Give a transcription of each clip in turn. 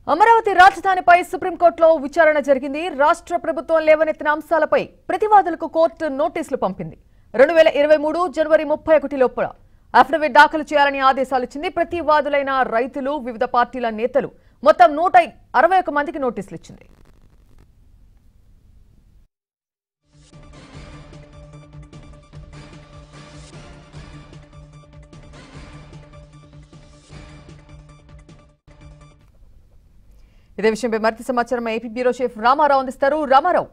అమరావతి రాజధానిపై సుప్రీంకోర్టులో విచారణ జరిగింది రాష్ట్ర ప్రభుత్వం లేవనెత్తిన అంశాలపై ప్రతివాదులకు కోర్టు నోటీసులు పంపింది రెండు వేల ఇరవై మూడు జనవరి ముప్పై ఒకటి లోపల అఫిడవిట్ దాఖలు చేయాలని ఆదేశాలు ఇచ్చింది ప్రతివాదులైన రైతులు వివిధ పార్టీల నేతలు మొత్తం నూట అరవై ఒక మందికి నోటీసులు ఇచ్చింది ఇదే విషయంపై మరింత సమాచారం ఏపీ బ్యూరో చీఫ్ రామారావు అందిస్తారు రామారావు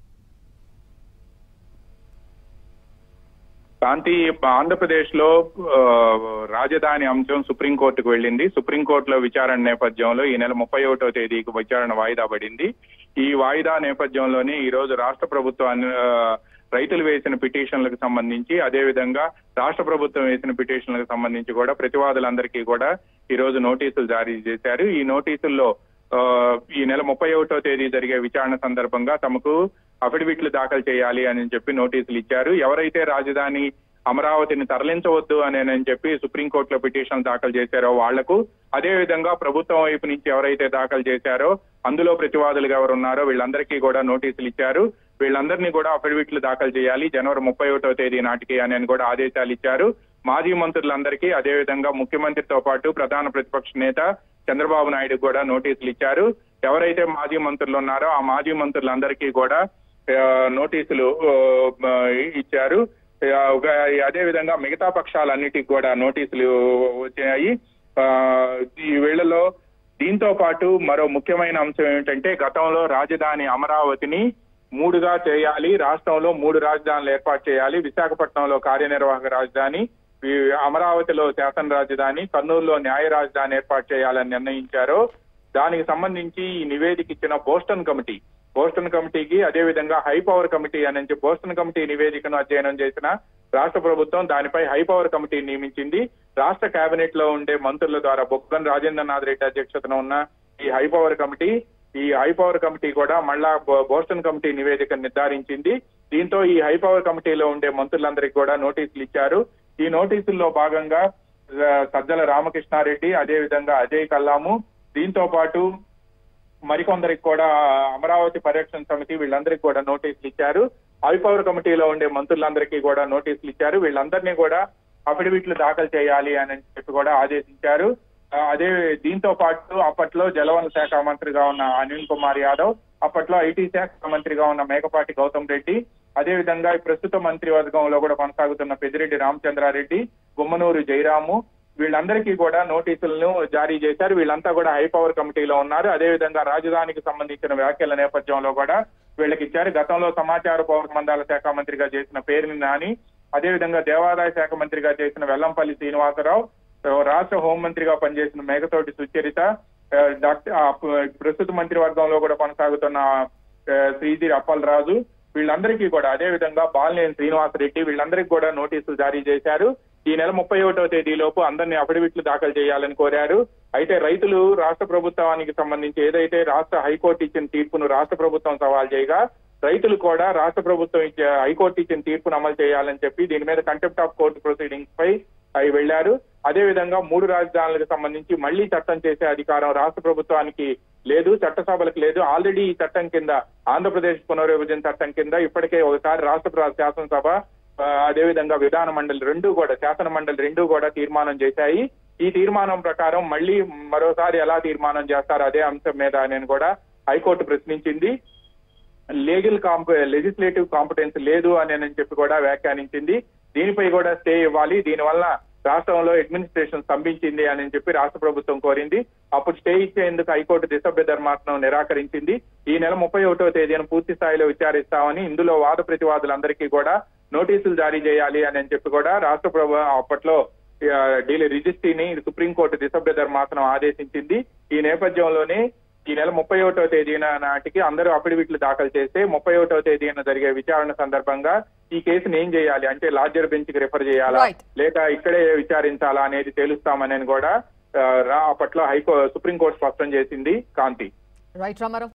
కాంతి ఆంధ్రప్రదేశ్ లో ఆ, రాజధాని అంశం సుప్రీంకోర్టుకు వెళ్ళింది సుప్రీంకోర్టులో విచారణ నేపథ్యంలో ఈ నెల ముప్పై ఒకటో తేదీకి విచారణ వాయిదా పడింది ఈ వాయిదా నేపథ్యంలోనే ఈ రోజు రాష్ట్ర ప్రభుత్వాన్ని ఆ, రైతులు వేసిన పిటిషన్లకు సంబంధించి అదే విధంగా రాష్ట్ర ప్రభుత్వం వేసిన పిటిషన్లకు సంబంధించి కూడా ప్రతివాదులందరికీ కూడా ఈ రోజు నోటీసులు జారీ చేశారు ఈ నోటీసుల్లో ఆ, ఈ నెల ముప్పై ఒకటో తేదీ జరిగే విచారణ సందర్భంగా తమకు అఫిడవిట్లు దాఖలు చేయాలి అని చెప్పి నోటీసులు ఇచ్చారు ఎవరైతే రాజధాని అమరావతిని తరలించవద్దు అని అని చెప్పి సుప్రీంకోర్టులో పిటిషన్ దాఖలు చేశారో వాళ్లకు అదే విధంగా ప్రభుత్వం వైపు నుంచి ఎవరైతే దాఖలు చేశారో అందులో ప్రతివాదులుగా ఎవరు ఉన్నారో వీళ్ళందరికీ కూడా నోటీసులు ఇచ్చారు వీళ్ళందరినీ కూడా అఫిడవిట్లు దాఖలు చేయాలి జనవరి ముప్పై ఒకటో తేదీ నాటికి అని అని కూడా ఆదేశాలు ఇచ్చారు మాజీ మంత్రులందరికీ అదే విధంగా ముఖ్యమంత్రితో పాటు ప్రధాన ప్రతిపక్ష నేత చంద్రబాబు నాయుడు కూడా నోటీసులు ఇచ్చారు ఎవరైతే మాజీ మంత్రులు ఉన్నారో ఆ మాజీ మంత్రులందరికీ కూడా ఆ, నోటీసులు ఆ, ఇచ్చారు ఆ, ఒక- అదే విధంగా మిగతా పక్షాలన్నిటికి కూడా నోటీసులు వచ్చాయి ఆ, ఈ వేళలో దీంతో పాటు మరో ముఖ్యమైన అంశం ఏమిటంటే గతంలో రాజధాని అమరావతిని మూడుగా చేయాలి రాష్ట్రంలో మూడు రాజధానులు ఏర్పాటు చేయాలి విశాఖపట్నంలో కార్యనిర్వాహక రాజధాని ఈ అమరావతిలో శాసన రాజధాని కర్నూలులో న్యాయ రాజధాని ఏర్పాటు చేయాలని నిర్ణయించారు దానికి సంబంధించి ఈ నివేదిక ఇచ్చిన బోస్టన్ కమిటీ బోస్టన్ కమిటీకి అదే విధంగా హై పవర్ కమిటీ అని చెప్పి బోస్టన్ కమిటీ నివేదికను అధ్యయనం చేసిన రాష్ట్ర ప్రభుత్వం దానిపై హై పవర్ కమిటీ నియమించింది రాష్ట్ర కేబినెట్ లో ఉండే మంత్రుల ద్వారా బొగ్గన రాజేంద్రనాథ్ రెడ్డి అధ్యక్షతన ఉన్న ఈ హై పవర్ కమిటీ ఈ హై పవర్ కమిటీ కూడా మళ్ళా బో- బోస్టన్ కమిటీ నివేదిక నిర్ధారించింది దీంతో ఈ హై పవర్ కమిటీలో ఉండే మంత్రులందరికీ కూడా నోటీసులు ఇచ్చారు ఈ నోటీసుల్లో భాగంగా ఆ, సజ్జల రామకృష్ణారెడ్డి అదే విధంగా అజయ్ కల్లాము దీంతో పాటు మరికొందరికి కూడా అమరావతి పరిరక్షణ సమితి వీళ్ళందరికీ కూడా నోటీసులు ఇచ్చారు హై పవర్ కమిటీలో ఉండే మంత్రులందరికీ కూడా నోటీసులు ఇచ్చారు వీళ్ళందరినీ కూడా అఫిడవిట్లు దాఖలు చేయాలి అని చెప్పి కూడా ఆదేశించారు ఆ, అదే దీంతో పాటు అప్పట్లో జలవనరుల శాఖ మంత్రిగా ఉన్న అనిల్ కుమార్ యాదవ్ అప్పట్లో ఐటీ శాఖ మంత్రిగా ఉన్న మేకపాటి గౌతమ్ రెడ్డి అదే విధంగా ఈ ప్రస్తుత మంత్రివర్గంలో కూడా కొనసాగుతున్న పెద్దిరెడ్డి రామచంద్రారెడ్డి గుమ్మనూరు జయరాము వీళ్ళందరికీ కూడా నోటీసులను జారీ చేశారు వీళ్ళంతా కూడా హై పవర్ కమిటీలో ఉన్నారు అదే విధంగా రాజధానికి సంబంధించిన వ్యాఖ్యల నేపథ్యంలో కూడా వీళ్ళకి ఇచ్చారు గతంలో సమాచార పౌర సంబంధాల శాఖ మంత్రిగా చేసిన పేరుని నాని అదే విధంగా దేవాదాయ శాఖ మంత్రిగా చేసిన వెల్లంపల్లి శ్రీనివాసరావు రాష్ట్ర హోంమంత్రిగా పనిచేసిన మేఘతోటి సుచరిత ఆ, డాక్టర్ ఆ, ప్రస్తుత మంత్రివర్గంలో కూడా కొనసాగుతున్న ఆ, శ్రీధీర్ అప్పలరాజు వీళ్ళందరికీ కూడా అదే విధంగా బాలినేని శ్రీనివాసరెడ్డి వీళ్ళందరికీ కూడా నోటీసులు జారీ చేశారు ఈ నెల ముప్పై ఒకటో తేదీలోపు అందరినీ అఫిడవిట్లు దాఖలు చేయాలని కోరారు అయితే రైతులు రాష్ట్ర ప్రభుత్వానికి సంబంధించి ఏదైతే రాష్ట్ర హైకోర్టు ఇచ్చిన తీర్పును రాష్ట్ర ప్రభుత్వం సవాల్ చేయగా రైతులు కూడా రాష్ట్ర ప్రభుత్వం ఇచ్చే హైకోర్టు ఇచ్చిన తీర్పును అమలు చేయాలని చెప్పి దీని మీద కంటెంప్ట్ ఆఫ్ కోర్టు ప్రొసీడింగ్స్ పై అవి వెళ్లారు అదే విధంగా మూడు రాజధానులకు సంబంధించి మళ్లీ చట్టం చేసే అధికారం రాష్ట్ర ప్రభుత్వానికి లేదు చట్టసభలకు లేదు ఆల్రెడీ ఈ చట్టం కింద ఆంధ్రప్రదేశ్ పునర్విభజన చట్టం కింద ఇప్పటికే ఒకసారి రాష్ట్ర ప్ర- శాసనసభ ఆ, అదే విధంగా విధాన మండలి రెండు కూడా శాసన మండలి రెండు కూడా తీర్మానం చేశాయి ఈ తీర్మానం ప్రకారం మళ్ళీ మరోసారి ఎలా తీర్మానం చేస్తారు అదే అంశం మీద నేను కూడా హైకోర్టు ప్రశ్నించింది లీగల్ కాంప లెజిస్లేటివ్ కాంపిటెన్స్ లేదు అని అని చెప్పి కూడా వ్యాఖ్యానించింది దీనిపై కూడా స్టే ఇవ్వాలి దీనివల్ల రాష్ట్రంలో అడ్మినిస్ట్రేషన్ స్తంభించింది అని చెప్పి రాష్ట్ర ప్రభుత్వం కోరింది అప్పుడు స్టే ఇచ్చేందుకు హైకోర్టు దిశభ్య ధర్మాసనం నిరాకరించింది ఈ నెల ముప్పై ఒకటో తేదీన పూర్తి స్థాయిలో విచారిస్తామని ఇందులో వాద ప్రతివాదులందరికీ కూడా నోటీసులు జారీ చేయాలి అని అని చెప్పి కూడా రాష్ట్ర ప్రభు అప్పట్లో ఆ, డీలీ రిజిస్ట్రీని సుప్రీంకోర్టు దిశభ్య ధర్మాసనం ఆదేశించింది ఈ నేపథ్యంలోనే ఈ నెల ముప్పై ఒకటో తేదీన నాటికి అందరూ అఫిడవిట్లు దాఖలు చేస్తే ముప్పై ఒకటో తేదీన జరిగే విచారణ సందర్భంగా ఈ కేసుని ఏం చేయాలి అంటే లార్జర్ బెంచ్ కి రిఫర్ చేయాలా Right. లేక ఇక్కడే విచారించాలా అనేది తేలుస్తామని కూడా ఆ, రా అప్పట్లో హైకో సుప్రీంకోర్టు స్పష్టం చేసింది కాంతి రైట్ రామారావు